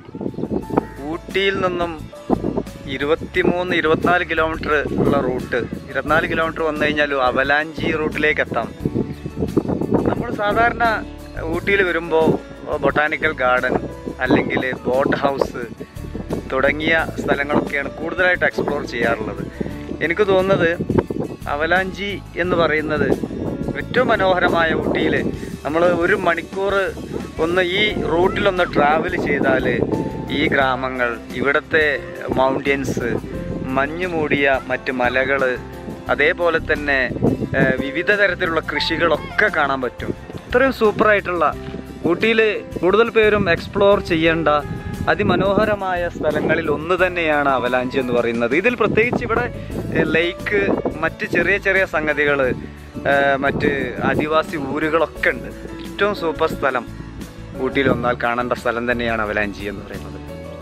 ഊട്ടിയിൽ നിന്നും ഇരുപത്തിമൂന്ന് ഇരുപത്തിനാല് കിലോമീറ്റർ ഉള്ള റൂട്ട് ഇരുപത്തിനാല് കിലോമീറ്റർ വന്നു കഴിഞ്ഞാൽ അവലാഞ്ചി റൂട്ടിലേക്ക് എത്താം നമ്മൾ സാധാരണ ഊട്ടിയിൽ വരുമ്പോൾ ബൊട്ടാനിക്കൽ ഗാർഡൻ അല്ലെങ്കിൽ ബോട്ട് ഹൗസ് തുടങ്ങിയ സ്ഥലങ്ങളൊക്കെയാണ് കൂടുതലായിട്ട് എക്സ്പ്ലോർ ചെയ്യാറുള്ളത് എനിക്ക് തോന്നുന്നത് അവലാഞ്ചി എന്ന് പറയുന്നത് ഏറ്റവും മനോഹരമായ ഊട്ടിയിൽ നമ്മൾ ഒരു മണിക്കൂർ ഒന്ന് ഈ റൂട്ടിലൊന്ന് ട്രാവൽ ചെയ്താൽ ഈ ഗ്രാമങ്ങൾ ഇവിടുത്തെ മൗണ്ടൻസ് മഞ്ഞു മൂടിയ മറ്റ് മലകൾ അതേപോലെ തന്നെ ഏഹ്, വിവിധ തരത്തിലുള്ള കൃഷികളൊക്കെ കാണാൻ പറ്റും ഇത്രയും സൂപ്പറായിട്ടുള്ള ഊട്ടിയിൽ കൂടുതൽ പേരും എക്സ്പ്ലോർ ചെയ്യേണ്ട അതിമനോഹരമായ സ്ഥലങ്ങളിൽ ഒന്ന് തന്നെയാണ് അവലാഞ്ചി എന്ന് പറയുന്നത് ഇതിൽ പ്രത്യേകിച്ച് ഇവിടെ ലേക്ക് മറ്റ് ചെറിയ ചെറിയ സംഗതികൾ മറ്റ് ആദിവാസി ഊരുകളൊക്കെ ഉണ്ട് ഏറ്റവും സൂപ്പർ സ്ഥലം ഊട്ടിയിൽ വന്നാൽ കാണേണ്ട സ്ഥലം തന്നെയാണ് അവലാഞ്ചി എന്ന് പറയുന്നത്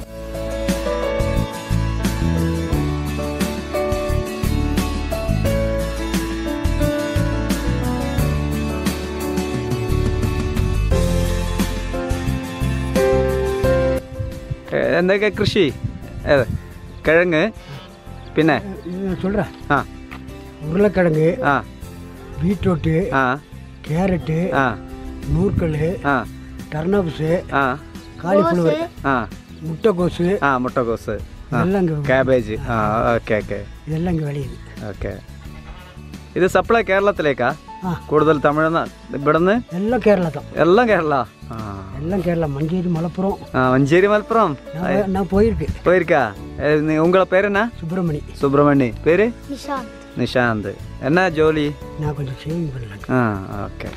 ഏ, എന്തൊക്കെ കൃഷി ഏത് കിഴങ്ങ് പിന്നെ நான் சொல்கிறேன் ആ உருளைக்கிழங்கு ആ பீட்ரூட்டு ആ கேரட்டு ആ நூற்கல் ആ டர்னப்ஸு ആ காலிஃப்ளவர் ആ முட்டைக்கோசு ആ മുട്ടക്കോസ് ആ இதெல்லாம் இங்கே ക്യാബേജ് ആ ഓക്കെ ഓക്കെ இதெல்லாம் இங்கே விளையுது ഓക്കെ ഇത് സപ്ലൈ കേരളത്തിലേക്കാ ആ കൂടുതൽ തമിഴ്നാട് ഇവിടുന്ന് எல்லாம் கேரளா தான் എല്ലാം കേരള ആ எல்லாம் கேரளா மஞ்சேரி மலப்புரம் ആ മഞ്ചേരി മലപ്പുറം நான் போய்- நான் போயிருக்கேன் போயிருக்கா ஏ, நீ- உங்கள பேர் என்ன சுப்பிரமணி சுப்பிரமணி பேரு நிஷாந்த் நிஷாந்த் என்ன ஜோலி நான் கொஞ்சம் சேவிங் பண்ணலாங்க ஆ ஓகே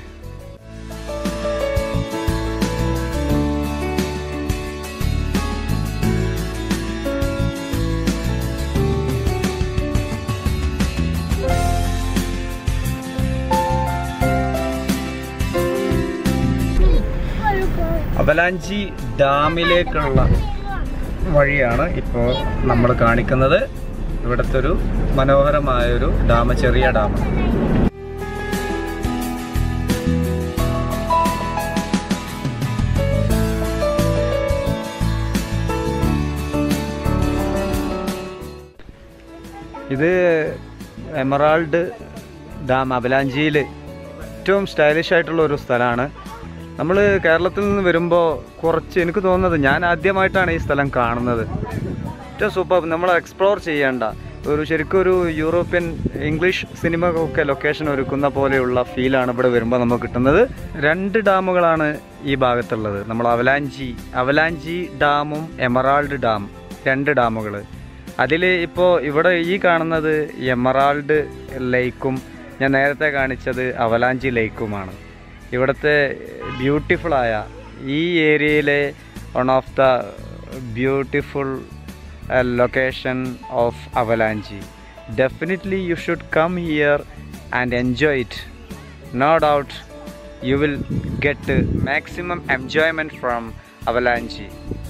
അവലാഞ്ചി ഡാമിലേക്കുള്ള വഴിയാണ് ഇപ്പോൾ നമ്മൾ കാണിക്കുന്നത് ഇവിടുത്തെ ഒരു മനോഹരമായൊരു ഡാം ചെറിയ ഡാം ഇത് എമറാൾഡ് ഡാം അവലാഞ്ചിയിൽ ഏറ്റവും സ്റ്റൈലിഷ് ആയിട്ടുള്ള ഒരു സ്ഥലമാണ് നമ്മൾ കേരളത്തിൽ നിന്ന് വരുമ്പോൾ കുറച്ച് എനിക്ക് തോന്നുന്നത് ഞാൻ ആദ്യമായിട്ടാണ് ഈ സ്ഥലം കാണുന്നത് ഏറ്റവും സൂപ്പർ നമ്മൾ എക്സ്പ്ലോർ ചെയ്യേണ്ട ഒരു ശരിക്കും ഒരു യൂറോപ്യൻ ഇംഗ്ലീഷ് സിനിമ ഒക്കെ ലൊക്കേഷൻ ഒരുക്കുന്ന പോലെയുള്ള ഫീലാണ് ഇവിടെ വരുമ്പോൾ നമുക്ക് കിട്ടുന്നത് രണ്ട് ഡാമുകളാണ് ഈ ഭാഗത്തുള്ളത് നമ്മൾ അവലാഞ്ചി അവലാഞ്ചി ഡാമും എമറാൾഡ് ഡാം രണ്ട് ഡാമുകൾ അതിൽ ഇപ്പോൾ ഇവിടെ ഈ കാണുന്നത് എമറാൾഡ് ലേക്കും ഞാൻ നേരത്തെ കാണിച്ചത് അവലാഞ്ചി ലേക്കുമാണ് ഇവിടുത്തെ ബ്യൂട്ടിഫുള്ളായ ഈ ഏരിയയിലെ one of the beautiful location of Avalanche definitely you should come here and enjoy it no doubt you will get maximum enjoyment from Avalanche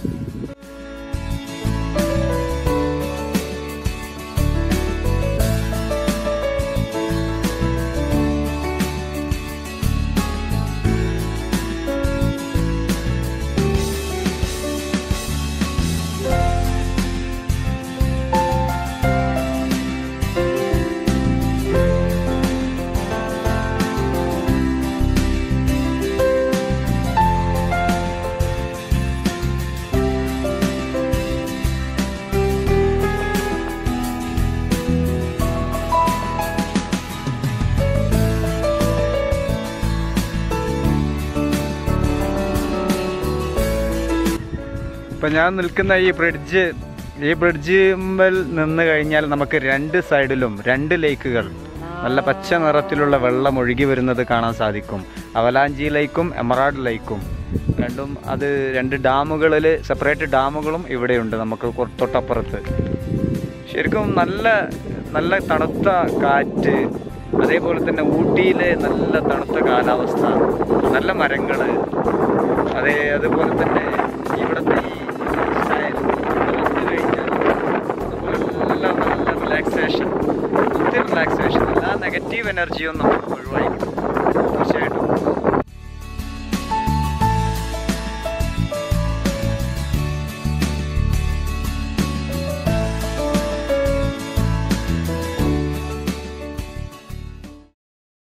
ഇപ്പം ഞാൻ നിൽക്കുന്ന ഈ ബ്രിഡ്ജ് ഈ ബ്രിഡ്ജിൽ നിന്ന് കഴിഞ്ഞാൽ നമുക്ക് രണ്ട് സൈഡിലും രണ്ട് ലേക്കുകൾ നല്ല പച്ച നിറത്തിലുള്ള വെള്ളം ഒഴുകി വരുന്നത് കാണാൻ സാധിക്കും അവലാഞ്ചി ലേക്കും എമറാഡ് ലേക്കും രണ്ടും അത് രണ്ട് ഡാമുകളിൽ സെപ്പറേറ്റ് ഡാമുകളും ഇവിടെയുണ്ട് നമുക്ക് കുറ- തൊട്ടപ്പുറത്ത് ശരിക്കും നല്ല നല്ല തണുത്ത കാറ്റ് അതേപോലെ തന്നെ ഊട്ടിയിലെ നല്ല തണുത്ത കാലാവസ്ഥ നല്ല മരങ്ങൾ അതേ അതുപോലെ തന്നെ ഇവിടുത്തെ ഈ സ്റ്റൈൽ വന്നു കഴിഞ്ഞാൽ നല്ല നല്ല റിലാക്സേഷൻ ഒത്തിരി റിലാക്സേഷൻ എല്ലാ നെഗറ്റീവ് എനർജിയും നമുക്ക് ഒഴിവാക്കി